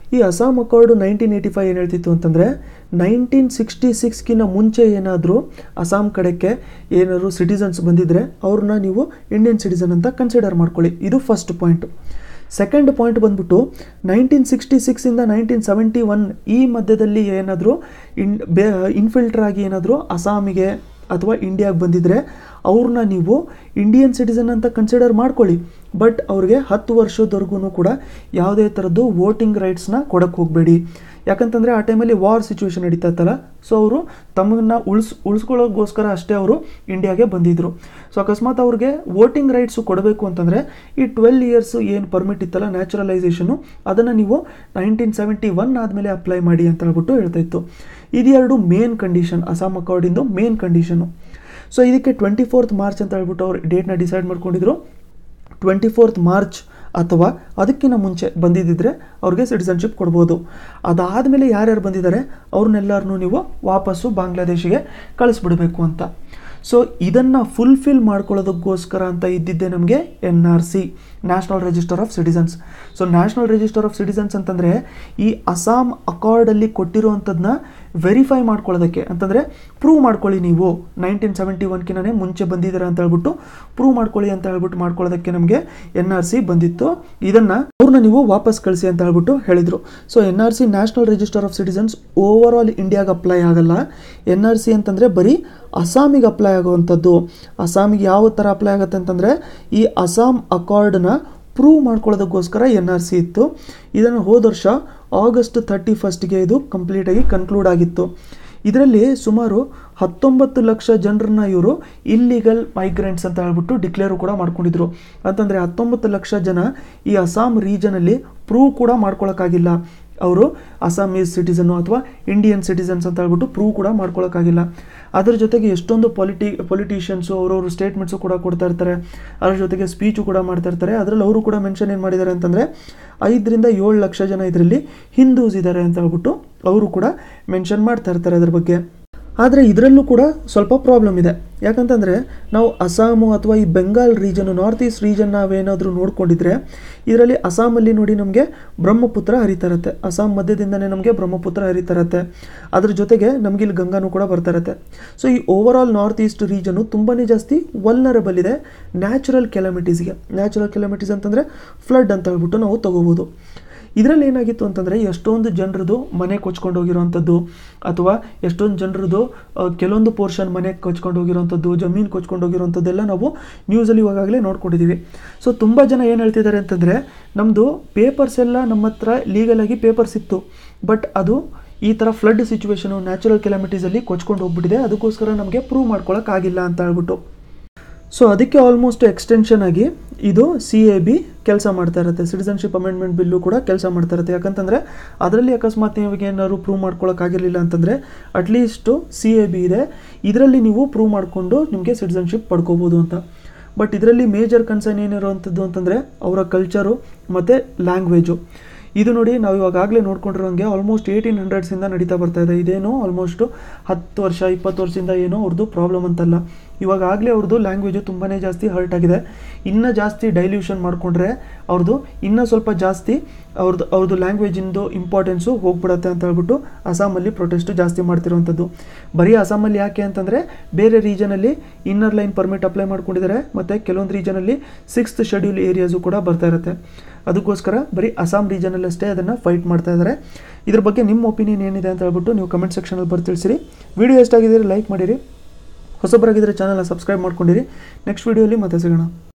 ಈ Assam accord nineteen eighty five ಏನು ಹೇಳ್ತಿತ್ತು ಅಂತಂದರೆ ನೈನ್ಟೀನ್ ಸಿಕ್ಸ್ಟಿ ಸಿಕ್ಸ್ಗಿನ್ನ ಮುಂಚೆ ಏನಾದರೂ ಅಸ್ಸಾಂ ಕಡೆಗೆ ಏನಾದರೂ ಸಿಟಿಸನ್ಸ್ ಬಂದಿದ್ದರೆ ಅವ್ರನ್ನ ನೀವು ಇಂಡಿಯನ್ ಸಿಟಿಸನ್ ಅಂತ ಕನ್ಸಿಡರ್ ಮಾಡ್ಕೊಳ್ಳಿ ಇದು ಫಸ್ಟ್ ಪಾಯಿಂಟು ಸೆಕೆಂಡ್ ಪಾಯಿಂಟ್ ಬಂದ್ಬಿಟ್ಟು ನೈನ್ಟೀನ್ ಸಿಕ್ಸ್ಟಿ ಸಿಕ್ಸಿಂದ ನೈನ್ಟೀನ್ ಸೆವೆಂಟಿ ಒನ್ ಈ ಮಧ್ಯದಲ್ಲಿ ಏನಾದರೂ ಇನ್ ಬೇ ಇನ್ಫಿಲ್ಟರ್ ಆಗಿ ಏನಾದರೂ ಅಸ್ಸಾಮಿಗೆ ಅಥವಾ ಇಂಡಿಯಾಗೆ ಬಂದಿದ್ದರೆ ಅವ್ರನ್ನ ನೀವು ಇಂಡಿಯನ್ ಸಿಟಿಸನ್ ಅಂತ ಕನ್ಸಿಡರ್ ಮಾಡ್ಕೊಳ್ಳಿ ಬಟ್ ಅವ್ರಿಗೆ ಹತ್ತು ವರ್ಷದವರೆಗೂ ಕೂಡ ಯಾವುದೇ ಥರದ್ದು ವೋಟಿಂಗ್ ರೈಟ್ಸ್ನ ಕೊಡಕ್ಕೆ ಹೋಗಬೇಡಿ ಯಾಕಂತಂದರೆ ಆ ಟೈಮಲ್ಲಿ ವಾರ್ ಸಿಚುವೇಶನ್ ನಡೀತಾ ಇತ್ತಲ್ಲ ಸೊ ಅವರು ತಮ್ಮನ್ನ ಉಳಿಸ್ ಉಳಿಸ್ಕೊಳ್ಳೋಕ್ಕೋಸ್ಕರ ಅಷ್ಟೇ ಅವರು ಇಂಡಿಯಾಗೆ ಬಂದಿದ್ದರು ಸೊ ಅಕಸ್ಮಾತ್ ಅವ್ರಿಗೆ ವೋಟಿಂಗ್ ರೈಟ್ಸು ಕೊಡಬೇಕು ಅಂತಂದರೆ ಈ ಟ್ವೆಲ್ ಇಯರ್ಸು ಏನು ಪರ್ಮಿಟ್ ಇತ್ತಲ್ಲ ನ್ಯಾಚುರಲೈಸೇಷನು ಅದನ್ನು ನೀವು ನೈನ್ಟೀನ್ ಸೆವೆಂಟಿ ಒನ್ ಆದಮೇಲೆ ಅಪ್ಲೈ ಮಾಡಿ ಅಂತ ಹೇಳ್ಬಿಟ್ಟು ಹೇಳ್ತಾ ಇತ್ತು ಇದೆರಡು ಮೇನ್ ಕಂಡೀಷನ್ ಅಸ್ಸಾಂ ಅಕಾರ್ಡಿಂದು ಮೇನ್ ಕಂಡೀಷನು ಸೊ ಇದಕ್ಕೆ ಟ್ವೆಂಟಿ ಫೋರ್ತ್ ಮಾರ್ಚ್ ಅಂತ ಹೇಳ್ಬಿಟ್ಟು ಅವ್ರು ಡೇಟ್ನ ಡಿಸೈಡ್ ಮಾಡ್ಕೊಂಡಿದ್ರು ಟ್ವೆಂಟಿ ಫೋರ್ತ್ ಮಾರ್ಚ್ ಅಥವಾ ಅದಕ್ಕಿಂತ ಮುಂಚೆ ಬಂದಿದ್ದಿದ್ರೆ ಅವ್ರಿಗೆ ಸಿಟಿಸನ್ಶಿಪ್ ಕೊಡ್ಬೋದು ಅದಾದಮೇಲೆ ಯಾರ್ಯಾರು ಬಂದಿದ್ದಾರೆ ಅವ್ರನ್ನೆಲ್ಲರನ್ನೂ ನೀವು ವಾಪಸ್ಸು ಬಾಂಗ್ಲಾದೇಶಿಗೆ ಕಳಿಸ್ಬಿಡಬೇಕು ಅಂತ ಸೊ ಇದನ್ನು ಫುಲ್ಫಿಲ್ ಮಾಡ್ಕೊಳ್ಳೋದಕ್ಕೋಸ್ಕರ ಅಂತ ಇದ್ದಿದ್ದೆ ನಮಗೆ N R C national register of citizens so national register of citizens ಅಂತಂದರೆ ಈ ಅಸ್ಸಾಂ ಅಕಾರ್ಡಲ್ಲಿ ಕೊಟ್ಟಿರುವಂಥದ್ದನ್ನ ವೆರಿಫೈ ಮಾಡ್ಕೊಳ್ಳೋದಕ್ಕೆ ಅಂತಂದರೆ ಪ್ರೂವ್ ಮಾಡ್ಕೊಳ್ಳಿ ನೀವು ನೈನ್ಟೀನ್ ಸೆವೆಂಟಿ ಒನ್ಕಿನೇ ಮುಂಚೆ ಬಂದಿದ್ದೀರಾ ಅಂತ ಹೇಳ್ಬಿಟ್ಟು ಪ್ರೂವ್ ಮಾಡ್ಕೊಳ್ಳಿ ಅಂತ ಹೇಳ್ಬಿಟ್ಟು ಮಾಡ್ಕೊಳ್ಳೋದಕ್ಕೆ ನಮಗೆ ಎನ್ ಆರ್ ಸಿ ಬಂದಿತ್ತು ಇದನ್ನು ಅವ್ರನ್ನ ನೀವು ವಾಪಸ್ ಕಳಿಸಿ ಅಂತ ಹೇಳ್ಬಿಟ್ಟು ಹೇಳಿದರು so N R C national register of citizens over all ಇಂಡಿಯಾಗೆ ಅಪ್ಲೈ ಆಗಲ್ಲ ಎನ್ ಆರ್ ಸಿ ಅಂತಂದರೆ ಬರೀ ಅಸ್ಸಾಮಿಗೆ ಅಪ್ಲೈ ಆಗುವಂಥದ್ದು ಅಸ್ಸಾಮಿಗೆ ಯಾವ ಥರ ಅಪ್ಲೈ ಆಗುತ್ತೆ ಅಂತಂದರೆ ಈ ಅಸ್ಸಾಂ ಅಕಾರ್ಡ್ನ ಪ್ರೂವ್ ಮಾಡ್ಕೊಳ್ಳೋದಕ್ಕೋಸ್ಕರ ಎನ್ ಆರ್ ಸಿ ಇತ್ತು ಇದನ್ನು ಹೋದ ವರ್ಷ ಆಗಸ್ಟ್ ತರ್ಟಿ ಫಸ್ಟ್ಗೆ ಇದು ಕಂಪ್ಲೀಟಾಗಿ ಕನ್ಕ್ಲೂಡ್ ಆಗಿತ್ತು ಇದರಲ್ಲಿ ಸುಮಾರು ಹತ್ತೊಂಬತ್ತು ಲಕ್ಷ ಜನರನ್ನ ಇವರು ಇಲ್ಲಿಗಲ್ ಮೈಗ್ರೆಂಟ್ಸ್ ಅಂತ ಹೇಳ್ಬಿಟ್ಟು ಡಿಕ್ಲೇರು ಕೂಡ ಮಾಡ್ಕೊಂಡಿದ್ರು ಅಂತಂದರೆ ಹತ್ತೊಂಬತ್ತು ಲಕ್ಷ ಜನ ಈ ಅಸ್ಸಾಂ ರೀಜನಲ್ಲಿ ಪ್ರೂವ್ ಕೂಡ ಮಾಡ್ಕೊಳಕ್ಕಾಗಿಲ್ಲ ಅವರು ಅಸ್ಸಾಮೀಸ್ ಸಿಟಿಸನ್ನು ಅಥವಾ ಇಂಡಿಯನ್ ಸಿಟಿಸನ್ಸ್ ಅಂತ ಹೇಳ್ಬಿಟ್ಟು ಪ್ರೂವ್ ಕೂಡ ಮಾಡ್ಕೊಳಕ್ಕಾಗಿಲ್ಲ ಅದ್ರ ಜೊತೆಗೆ ಎಷ್ಟೊಂದು ಪೊಲಿಟಿ ಪೊಲಿಟಿಷಿಯನ್ಸು ಅವರವರು ಸ್ಟೇಟ್ಮೆಂಟ್ಸು ಕೂಡ ಕೊಡ್ತಾ ಇರ್ತಾರೆ ಅದ್ರ ಜೊತೆಗೆ ಸ್ಪೀಚು ಕೂಡ ಮಾಡ್ತಾ ಇರ್ತಾರೆ ಅದರಲ್ಲಿ ಅವರು ಕೂಡ ಮೆನ್ಷನ್ ಏನು ಮಾಡಿದ್ದಾರೆ ಅಂತಂದರೆ ಐದರಿಂದ ಏಳು ಲಕ್ಷ ಜನ ಇದರಲ್ಲಿ ಹಿಂದೂಸ್ ಇದ್ದಾರೆ ಅಂತ ಹೇಳ್ಬಿಟ್ಟು ಅವರು ಕೂಡ ಮೆನ್ಷನ್ ಮಾಡ್ತಾ ಇರ್ತಾರೆ ಅದ್ರ ಬಗ್ಗೆ ಆದರೆ ಇದರಲ್ಲೂ ಕೂಡ ಸ್ವಲ್ಪ ಪ್ರಾಬ್ಲಮ್ ಇದೆ ಯಾಕಂತಂದರೆ ನಾವು ಅಸ್ಸಾಮು ಅಥವಾ ಈ Bengal region north east region ನಾವೇನಾದರೂ ನೋಡ್ಕೊಂಡಿದ್ರೆ ಇದರಲ್ಲಿ ಅಸ್ಸಾಮಲ್ಲಿ ನೋಡಿ ನಮಗೆ ಬ್ರಹ್ಮಪುತ್ರ ಹರಿತಾ ಇರುತ್ತೆ ಅಸ್ಸಾಂ ಮಧ್ಯದಿಂದನೇ ನಮಗೆ ಬ್ರಹ್ಮಪುತ್ರ ಹರಿತಾ ಇರುತ್ತೆ ಅದ್ರ ಜೊತೆಗೆ ನಮಗೆ ಇಲ್ಲಿ ಗಂಗಾನೂ ಕೂಡ ಬರ್ತಾ ಇರುತ್ತೆ ಸೊ ಈ over all north east region ತುಂಬಾ ಜಾಸ್ತಿ ವಲ್ನರಬಲ್ ಇದೆ ನ್ಯಾಚುರಲ್ ಕೆಲಮಿಟೀಸ್ಗೆ ನ್ಯಾಚುರಲ್ ಕೆಲಮಿಟೀಸ್ ಅಂತಂದರೆ ಫ್ಲಡ್ ಅಂತ ಹೇಳ್ಬಿಟ್ಟು ನಾವು ತಗೋಬೋದು ಇದರಲ್ಲಿ ಏನಾಗಿತ್ತು ಅಂತಂದರೆ ಎಷ್ಟೊಂದು ಜನರದು ಮನೆ ಕೊಚ್ಕೊಂಡು ಹೋಗಿರೋವಂಥದ್ದು ಅಥವಾ ಎಷ್ಟೊಂದು ಜನರದು ಕೆಲವೊಂದು ಪೋರ್ಷನ್ ಮನೆ ಕೊಚ್ಕೊಂಡು ಹೋಗಿರೋವಂಥದ್ದು ಜಮೀನು ಕೊಚ್ಕೊಂಡು ಹೋಗಿರೋವಂಥದ್ದೆಲ್ಲ ನಾವು ನ್ಯೂಸಲ್ಲಿ ಇವಾಗಲೇ ನೋಡ್ಕೊಂಡಿದ್ದೀವಿ ಸೊ ತುಂಬ ಜನ ಏನು ಹೇಳ್ತಿದ್ದಾರೆ ಅಂತಂದರೆ ನಮ್ಮದು ಪೇಪರ್ಸ್ ಎಲ್ಲ ನಮ್ಮ ಹತ್ರ ಲೀಗಲಾಗಿ ಪೇಪರ್ಸ್ ಇತ್ತು ಬಟ್ ಅದು ಈ ಥರ ಫ್ಲಡ್ ಸಿಚುವೇಶನು ನ್ಯಾಚುರಲ್ ಕೆಲಾಮಿಟೀಸಲ್ಲಿ ಕೊಚ್ಕೊಂಡು ಹೋಗ್ಬಿಟ್ಟಿದೆ ಅದಕ್ಕೋಸ್ಕರ ನಮಗೆ ಪ್ರೂವ್ ಮಾಡ್ಕೊಳಕ್ಕಾಗಿಲ್ಲ ಅಂತ ಹೇಳ್ಬಿಟ್ಟು ಸೊ ಅದಕ್ಕೆ ಆಲ್ಮೋಸ್ಟ್ ಎಕ್ಸ್ಟೆನ್ಷನ್ ಆಗಿ ಇದು ಸಿ ಎ ಬಿ ಕೆಲಸ ಮಾಡ್ತಾ ಇರುತ್ತೆ ಸಿಟಿಸನ್ಶಿಪ್ ಅಮೆಂಡ್ಮೆಂಟ್ ಬಿಲ್ಲು ಕೂಡ ಕೆಲಸ ಮಾಡ್ತಾ ಇರುತ್ತೆ ಯಾಕಂತಂದರೆ ಅದರಲ್ಲಿ ಅಕಸ್ಮಾತ್ ನಿಮಗೆ ಏನಾದ್ರು ಪ್ರೂವ್ ಮಾಡ್ಕೊಳಕ್ಕಾಗಿರಲಿಲ್ಲ ಅಂತಂದರೆ ಅಟ್ಲೀಸ್ಟು ಸಿ ಎ ಬಿ ಇದೆ ಇದರಲ್ಲಿ ನೀವು ಪ್ರೂವ್ ಮಾಡಿಕೊಂಡು ನಿಮಗೆ ಸಿಟಿಸನ್ಶಿಪ್ ಪಡ್ಕೋಬೋದು ಅಂತ ಬಟ್ ಇದರಲ್ಲಿ ಮೇಜರ್ ಕನ್ಸರ್ನ್ ಏನಿರುವಂಥದ್ದು ಅಂತಂದರೆ ಅವರ ಕಲ್ಚರು ಮತ್ತು ಲ್ಯಾಂಗ್ವೇಜು ಇದು ನೋಡಿ ನಾವು ಇವಾಗಲೇ ನೋಡ್ಕೊಂಡಿರೋಂಗೆ ಆಲ್ಮೋಸ್ಟ್ ಏಯ್ಟೀನ್ ಹಂಡ್ರೆಡ್ಸಿಂದ ನಡೀತಾ ಬರ್ತಾ ಇದೆ ಇದೇನೋ ಆಲ್ಮೋಸ್ಟು ಹತ್ತು ವರ್ಷ ಇಪ್ಪತ್ತು ವರ್ಷದಿಂದ ಏನೋ ಅವ್ರದ್ದು ಪ್ರಾಬ್ಲಮ್ ಅಂತಲ್ಲ ಇವಾಗಲೇ ಅವ್ರದ್ದು ಲ್ಯಾಂಗ್ವೇಜು ತುಂಬಾ ಜಾಸ್ತಿ ಹರ್ಟ್ ಆಗಿದೆ ಇನ್ನೂ ಜಾಸ್ತಿ ಡೈಲ್ಯೂಷನ್ ಮಾಡಿಕೊಂಡ್ರೆ ಅವ್ರದ್ದು ಇನ್ನೂ ಸ್ವಲ್ಪ ಜಾಸ್ತಿ ಅವ್ರದ್ದು ಅವ್ರದ್ದು ಲ್ಯಾಂಗ್ವೇಜಿಂದು ಇಂಪಾರ್ಟೆನ್ಸು ಹೋಗ್ಬಿಡತ್ತೆ ಅಂತ ಹೇಳ್ಬಿಟ್ಟು ಅಸ್ಸಾಮಲ್ಲಿ ಪ್ರೊಟೆಸ್ಟು ಜಾಸ್ತಿ ಮಾಡ್ತಿರೋವಂಥದ್ದು ಬರೀ ಅಸ್ಸಾಮಲ್ಲಿ ಯಾಕೆ ಅಂತಂದರೆ ಬೇರೆ ರೀಜನಲ್ಲಿ ಇನ್ನರ್ ಲೈನ್ ಪರ್ಮಿಟ್ ಅಪ್ಲೈ ಮಾಡ್ಕೊಂಡಿದ್ದಾರೆ ಮತ್ತು ಕೆಲವೊಂದು ರೀಜನಲ್ಲಿ ಸಿಕ್ಸ್ತ್ ಶೆಡ್ಯೂಲ್ ಏರಿಯಾಸು ಕೂಡ ಬರ್ತಾ ಇರುತ್ತೆ ಅದಕ್ಕೋಸ್ಕರ ಬರೀ ಅಸ್ಸಾಂ ರೀಜನಲ್ಲಿ ಅಷ್ಟೇ ಅದನ್ನು ಫೈಟ್ ಮಾಡ್ತಾ ಇದ್ದಾರೆ ಇದ್ರ ಬಗ್ಗೆ ನಿಮ್ಮ ಒಪಿನಿಯನ್ ಏನಿದೆ ಅಂತ ಹೇಳ್ಬಿಟ್ಟು ನೀವು ಕಮೆಂಟ್ ಸೆಕ್ಷನಲ್ಲಿ ಬರ್ದು ತಿಳಿಸಿರಿ ವಿಡಿಯೋ ಎಷ್ಟಾಗಿದ್ದೀರಿ ಲೈಕ್ ಮಾಡಿರಿ ಹೊಸಬರಾಗಿದ್ದರೆ ಚಾನಲ್ನ ಸಬ್ಸ್ಕ್ರೈಬ್ ಮಾಡ್ಕೊಂಡಿರಿ ನೆಕ್ಸ್ಟ್ ವೀಡಿಯೋಲಿ ಮತ್ತೆ ಸಿಗೋಣ